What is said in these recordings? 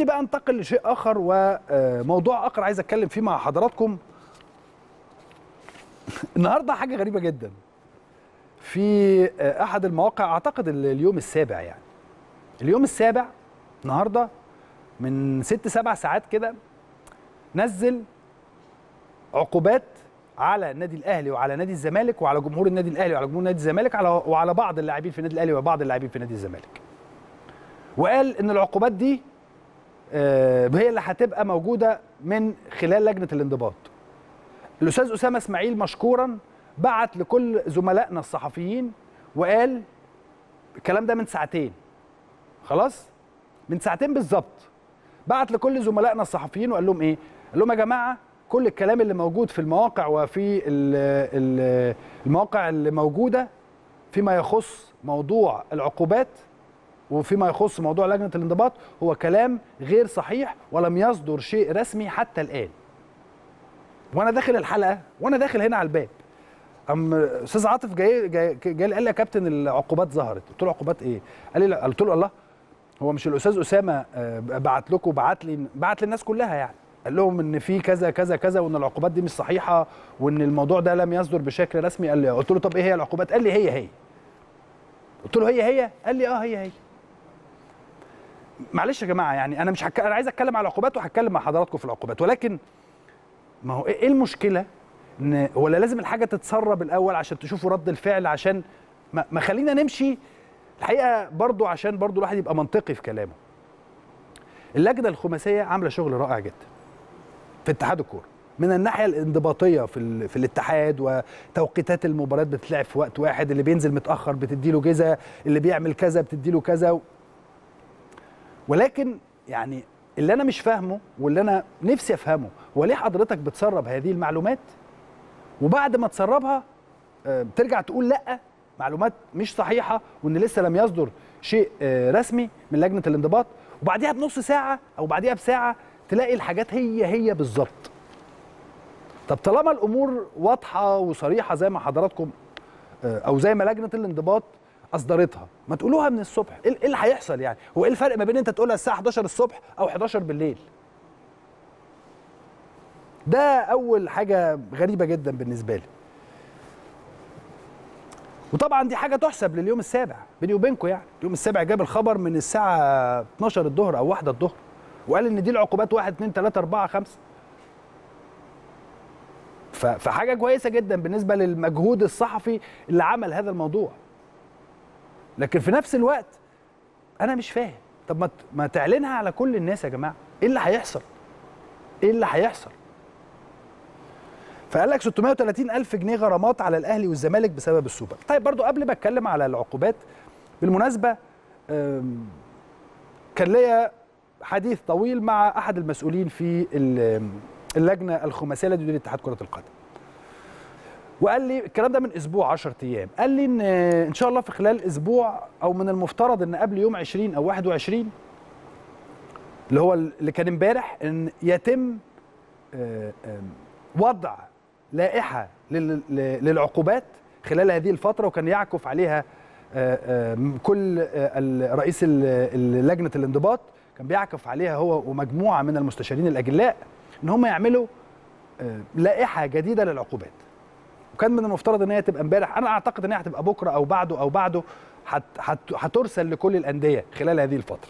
خليني بقى انتقل لشيء اخر وموضوع اخر عايز اتكلم فيه مع حضراتكم النهارده حاجه غريبه جدا في احد المواقع اعتقد اليوم السابع يعني اليوم السابع النهارده من ست سبع ساعات كده نزل عقوبات على النادي الاهلي وعلى نادي الزمالك وعلى جمهور النادي الاهلي وعلى جمهور نادي الزمالك على وعلى بعض اللاعبين في النادي الاهلي وبعض اللاعبين في نادي الزمالك وقال ان العقوبات دي آه، هي اللي هتبقى موجوده من خلال لجنه الانضباط الاستاذ اسامه اسماعيل مشكورا بعت لكل زملائنا الصحفيين وقال الكلام ده من ساعتين خلاص من ساعتين بالظبط بعت لكل زملائنا الصحفيين وقال لهم ايه قال لهم يا جماعه كل الكلام اللي موجود في المواقع وفي ال- ال- المواقع اللي موجوده فيما يخص موضوع العقوبات وفيما يخص موضوع لجنه الانضباط هو كلام غير صحيح ولم يصدر شيء رسمي حتى الان وانا داخل الحلقه وانا داخل هنا على الباب ام استاذ عاطف جاي جاي, جاي قال لي يا كابتن العقوبات ظهرت قلت له عقوبات ايه قال لي لا قلت له الله هو مش الاستاذ اسامه آه، بعت لكم بعت لي بعت للناس كلها يعني قال لهم ان في كذا كذا كذا وان العقوبات دي مش صحيحه وان الموضوع ده لم يصدر بشكل رسمي قال لي قلت له طب ايه هي العقوبات قال لي هي هي قلت له هي هي قال لي اه هي هي معلش يا جماعه يعني انا مش هك... انا عايز اتكلم على العقوبات وهتكلم مع حضراتكم في العقوبات ولكن ما هو ايه إيه المشكله ان ولا لازم الحاجه تتسرب الاول عشان تشوفوا رد الفعل عشان ما, ما خلينا نمشي الحقيقه برضو عشان برضو الواحد يبقى منطقي في كلامه اللجنه الخماسيه عامله شغل رائع جدا في اتحاد الكوره من الناحيه الانضباطيه في ال... في الاتحاد وتوقيتات المباريات بتتلعب في وقت واحد اللي بينزل متاخر بتديله جزا اللي بيعمل كذا بتديله كذا و... ولكن يعني اللي انا مش فاهمه واللي انا نفسي افهمه هو ليه حضرتك بتسرب هذه المعلومات وبعد ما تسربها آه، بترجع تقول لا معلومات مش صحيحه وان لسه لم يصدر شيء آه، رسمي من لجنه الانضباط وبعديها بنص ساعه او بعديها بساعه تلاقي الحاجات هي هي بالظبط طب طالما الامور واضحه وصريحه زي ما حضراتكم آه، او زي ما لجنه الانضباط اصدرتها ما تقولوها من الصبح ايه إيه اللي هيحصل يعني هو ايه الفرق ما بين انت تقولها الساعه 11 الصبح او 11 بالليل ده اول حاجه غريبه جدا بالنسبه لي وطبعا دي حاجه تحسب لليوم السابع بيني وبينكم يعني اليوم السابع جاب الخبر من الساعه 12 الظهر او 1 الظهر وقال ان دي العقوبات 1 2 3 4 5 ف- فحاجه كويسه جدا بالنسبه للمجهود الصحفي اللي عمل هذا الموضوع لكن في نفس الوقت انا مش فاهم طب ما ت- ما تعلنها على كل الناس يا جماعه ايه اللي هيحصل ايه اللي هيحصل فقال لك 630 الف جنيه غرامات على الاهلي والزمالك بسبب السوبر طيب برضو قبل ما اتكلم على العقوبات بالمناسبه أم، كان ليا حديث طويل مع احد المسؤولين في ال- اللجنه الخماسيه التي تدير اتحاد كره القدم وقال لي الكلام ده من اسبوع 10 ايام قال لي ان ان شاء الله في خلال اسبوع او من المفترض ان قبل يوم 20 او 21 اللي هو اللي كان امبارح ان يتم آه، آم، وضع لائحه لل- ل- للعقوبات خلال هذه الفتره وكان يعكف عليها آه، آم، كل آه، ال- رئيس ال- ال- لجنه الانضباط كان بيعكف عليها هو ومجموعه من المستشارين الاجلاء ان هم يعملوا آه، لائحه جديده للعقوبات وكان من المفترض ان هي تبقى امبارح انا اعتقد ان هي هتبقى بكره او بعده او بعده هت- هت- هترسل لكل الانديه خلال هذه الفتره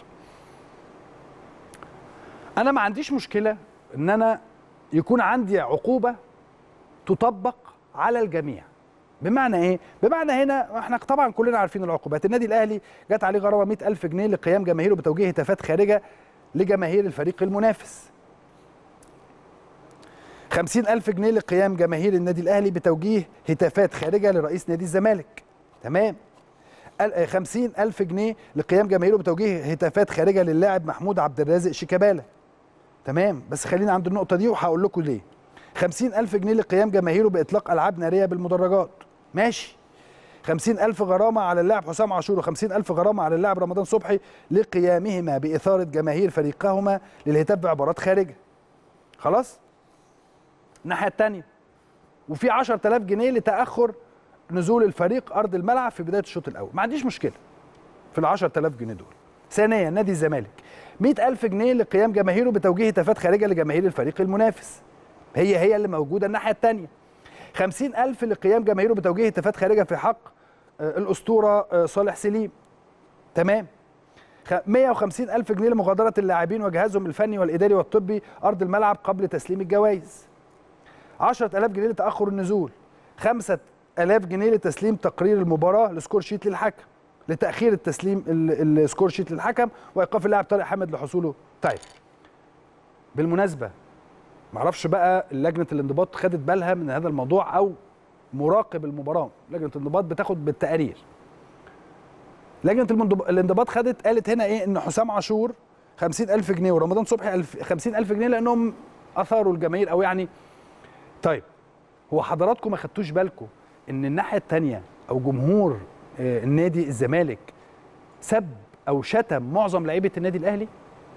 انا ما عنديش مشكله ان انا يكون عندي عقوبه تطبق على الجميع بمعنى ايه بمعنى هنا احنا طبعا كلنا عارفين العقوبات النادي الاهلي جت عليه غرامه 100000 جنيه لقيام جماهيره بتوجيه هتافات خارجه لجماهير الفريق المنافس 50000 جنيه لقيام جماهير النادي الاهلي بتوجيه هتافات خارجه لرئيس نادي الزمالك تمام ال- 50000 جنيه لقيام جماهيره بتوجيه هتافات خارجه للاعب محمود عبد الرازق شيكابالا تمام بس خلينا عند النقطه دي وهقول لكم ليه 50000 جنيه لقيام جماهيره باطلاق العاب ناريه بالمدرجات ماشي 50000 غرامه على اللاعب حسام عاشور و50000 غرامه على اللاعب رمضان صبحي لقيامهما باثاره جماهير فريقهما للهتاف بعبارات خارجه خلاص الناحيه الثانيه وفي 10000 جنيه لتاخر نزول الفريق ارض الملعب في بدايه الشوط الاول ما عنديش مشكله في ال 10000 جنيه دول ثانيا نادي الزمالك 100000 جنيه لقيام جماهيره بتوجيه هتافات خارجه لجماهير الفريق المنافس هي هي اللي موجوده الناحيه الثانيه 50000 لقيام جماهيره بتوجيه هتافات خارجه في حق آه، الاسطوره آه، صالح سليم تمام خ- 150 ألف جنيه لمغادرة اللاعبين وجهازهم الفني والإداري والطبي أرض الملعب قبل تسليم الجوائز 10000 جنيه لتأخر النزول 5000 جنيه لتسليم تقرير المباراة لسكور شيت للحكم لتأخير التسليم ال- السكور شيت للحكم وإيقاف اللاعب طارق حامد لحصوله طيب بالمناسبة معرفش بقى لجنة الانضباط خدت بالها من هذا الموضوع أو مراقب المباراة لجنة الانضباط بتاخد بالتقارير لجنه المنضب- الانضباط خدت قالت هنا ايه ان حسام عاشور 50000 جنيه ورمضان صبحي 1000 50000 جنيه لانهم اثاروا الجماهير او يعني طيب هو حضراتكم ما خدتوش بالكم ان الناحيه الثانيه او جمهور آه، النادي الزمالك سب او شتم معظم لعيبه النادي الاهلي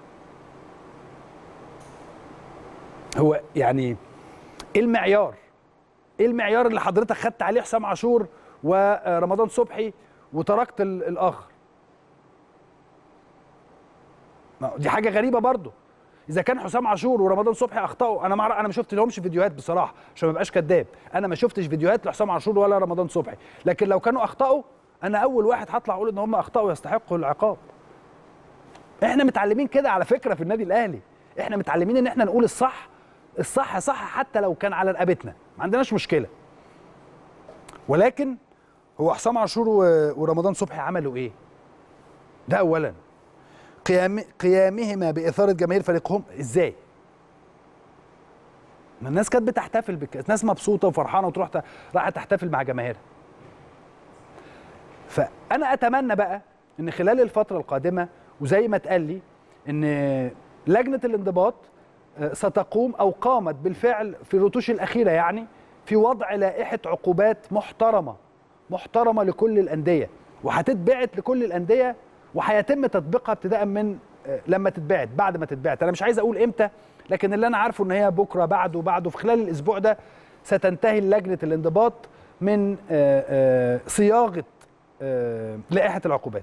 هو يعني ايه المعيار ايه المعيار اللي حضرتك خدت عليه حسام عاشور ورمضان صبحي وتركت ال- الاخر ما هو دي حاجه غريبه برضو اذا كان حسام عاشور ورمضان صبحي اخطاوا انا ما انا ما شفت لهمش فيديوهات بصراحه عشان ما ابقاش كذاب انا ما شفتش فيديوهات لحسام عاشور ولا رمضان صبحي لكن لو كانوا اخطاوا انا اول واحد هطلع اقول ان هم اخطاوا يستحقوا العقاب احنا متعلمين كده على فكره في النادي الاهلي احنا متعلمين ان احنا نقول الصح الصح صح حتى لو كان على رقبتنا ما عندناش مشكله ولكن هو حسام عاشور و- ورمضان صبحي عملوا ايه ده اولا قيام قيامهما باثاره جماهير فريقهم ازاي ما الناس كانت بتحتفل بك الناس مبسوطه وفرحانه وتروح ت- رايحه تحتفل مع جماهيرها فانا اتمنى بقى ان خلال الفتره القادمه وزي ما اتقال لي ان لجنه الانضباط آه، ستقوم او قامت بالفعل في الرتوش الاخيره يعني في وضع لائحه عقوبات محترمه محترمه لكل الانديه وهتتبعت لكل الانديه وهيتم تطبيقها ابتداء من آه، لما تتبعت بعد ما تتبعت انا مش عايز اقول امتى لكن اللي انا عارفه ان هي بكره بعده بعده في خلال الاسبوع ده ستنتهي لجنه الانضباط من آه، آه، صياغه آه، لائحه العقوبات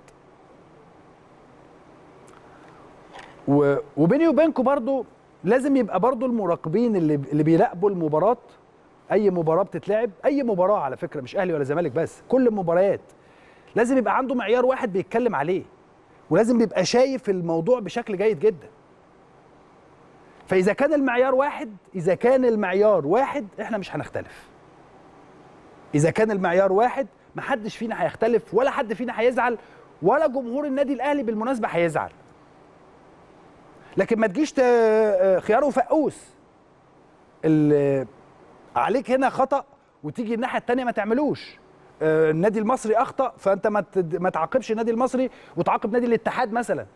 و- وبيني وبينكم برضو لازم يبقى برضو المراقبين اللي اللي بيراقبوا المباراه اي مباراه بتتلعب اي مباراه على فكره مش اهلي ولا زمالك بس كل المباريات لازم يبقى عنده معيار واحد بيتكلم عليه ولازم يبقى شايف الموضوع بشكل جيد جدا فاذا كان المعيار واحد اذا كان المعيار واحد احنا مش هنختلف اذا كان المعيار واحد محدش فينا هيختلف ولا حد فينا هيزعل ولا جمهور النادي الاهلي بالمناسبه هيزعل لكن ما تجيش ت- خيار وفقوس ال- عليك هنا خطا وتيجي الناحيه الثانيه ما تعملوش آه، النادي المصري اخطا فانت ما تد- ما تعاقبش النادي المصري وتعاقب نادي الاتحاد مثلا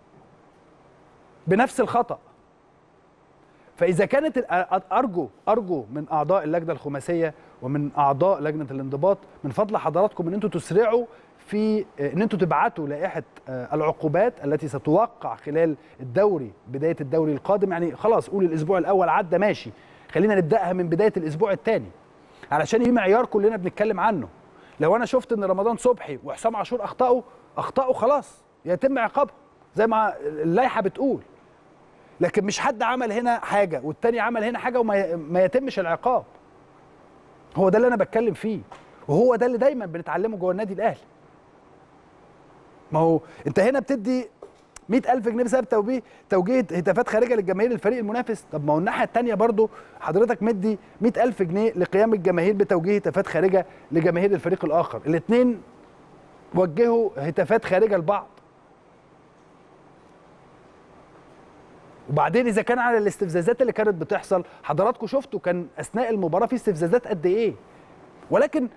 بنفس الخطا فاذا كانت ال- أ- ارجو ارجو من اعضاء اللجنه الخماسيه ومن اعضاء لجنه الانضباط من فضل حضراتكم ان انتم تسرعوا في آه، ان انتم تبعتوا لائحه آه، العقوبات التي ستوقع خلال الدوري بدايه الدوري القادم يعني خلاص قول الاسبوع الاول عدى ماشي خلينا نبداها من بدايه الاسبوع الثاني علشان يبقى معيار كلنا بنتكلم عنه لو انا شفت ان رمضان صبحي وحسام عاشور اخطاوا اخطاوا خلاص يتم عقابهم زي ما اللائحه بتقول لكن مش حد عمل هنا حاجه والتاني عمل هنا حاجه وما ما يتمش العقاب هو ده اللي انا بتكلم فيه وهو ده اللي دايما بنتعلمه جوه النادي الاهلي ما هو انت هنا بتدي 100000 جنيه بسبب توجيه توجيه هتافات خارجه للجماهير الفريق المنافس طب ما هو الناحيه الثانيه برضو حضرتك مدي 100000 جنيه لقيام الجماهير بتوجيه هتافات خارجه لجماهير الفريق الاخر الاثنين وجهوا هتافات خارجه لبعض وبعدين اذا كان على الاستفزازات اللي كانت بتحصل حضراتكم شفتوا كان اثناء المباراه في استفزازات قد ايه ولكن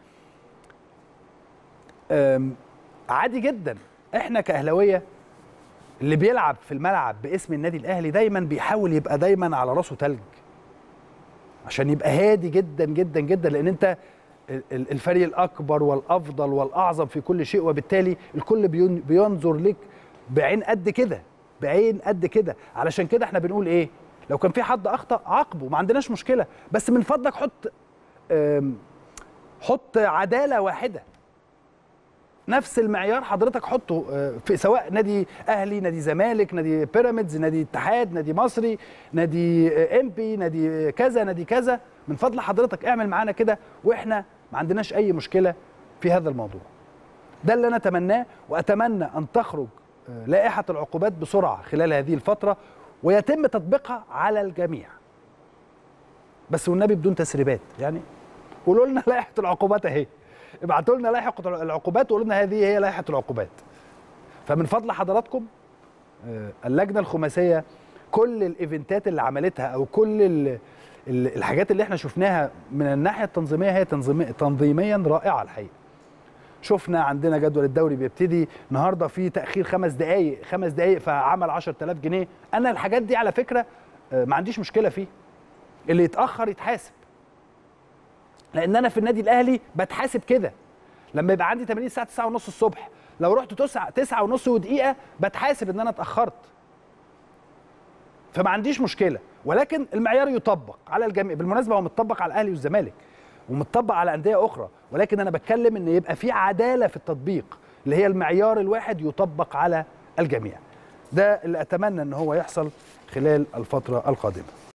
أم، عادي جدا احنا كاهلاويه اللي بيلعب في الملعب باسم النادي الاهلي دايما بيحاول يبقى دايما على راسه تلج عشان يبقى هادي جدا جدا جدا لان انت ال- ال- الفريق الاكبر والافضل والاعظم في كل شيء وبالتالي الكل بين- بينظر لك بعين قد كده بعين قد كده علشان كده احنا بنقول ايه لو كان في حد اخطا عاقبه ما عندناش مشكله بس من فضلك حط أم، حط عداله واحده نفس المعيار حضرتك حطه آه، في سواء نادي اهلي نادي زمالك نادي بيراميدز نادي اتحاد نادي مصري نادي آه، امبي نادي كذا نادي كذا من فضل حضرتك اعمل معانا كده واحنا ما عندناش اي مشكله في هذا الموضوع ده اللي انا اتمناه واتمنى ان تخرج آه، لائحه العقوبات بسرعه خلال هذه الفتره ويتم تطبيقها على الجميع بس والنبي بدون تسريبات يعني قولوا لنا لائحه العقوبات اهي ابعتوا لنا لائحه العقوبات وقولوا لنا هذه هي لائحه العقوبات فمن فضل حضراتكم آه، اللجنه الخماسيه كل الايفنتات اللي عملتها او كل ال- ال- الحاجات اللي احنا شفناها من الناحيه التنظيميه هي تنظيمي تنظيميا رائعه الحقيقه شفنا عندنا جدول الدوري بيبتدي النهارده في تاخير خمس دقائق خمس دقائق فعمل 10000 جنيه انا الحاجات دي على فكره آه، ما عنديش مشكله فيه اللي يتاخر يتحاسب لان انا في النادي الاهلي بتحاسب كده لما يبقى عندي تمرين الساعه 9 ونص الصبح لو رحت 9 9 ونص ودقيقه بتحاسب ان انا اتاخرت فما عنديش مشكله ولكن المعيار يطبق على الجميع بالمناسبه هو متطبق على الاهلي والزمالك ومتطبق على انديه اخرى ولكن انا بتكلم ان يبقى في عداله في التطبيق اللي هي المعيار الواحد يطبق على الجميع ده اللي اتمنى ان هو يحصل خلال الفتره القادمه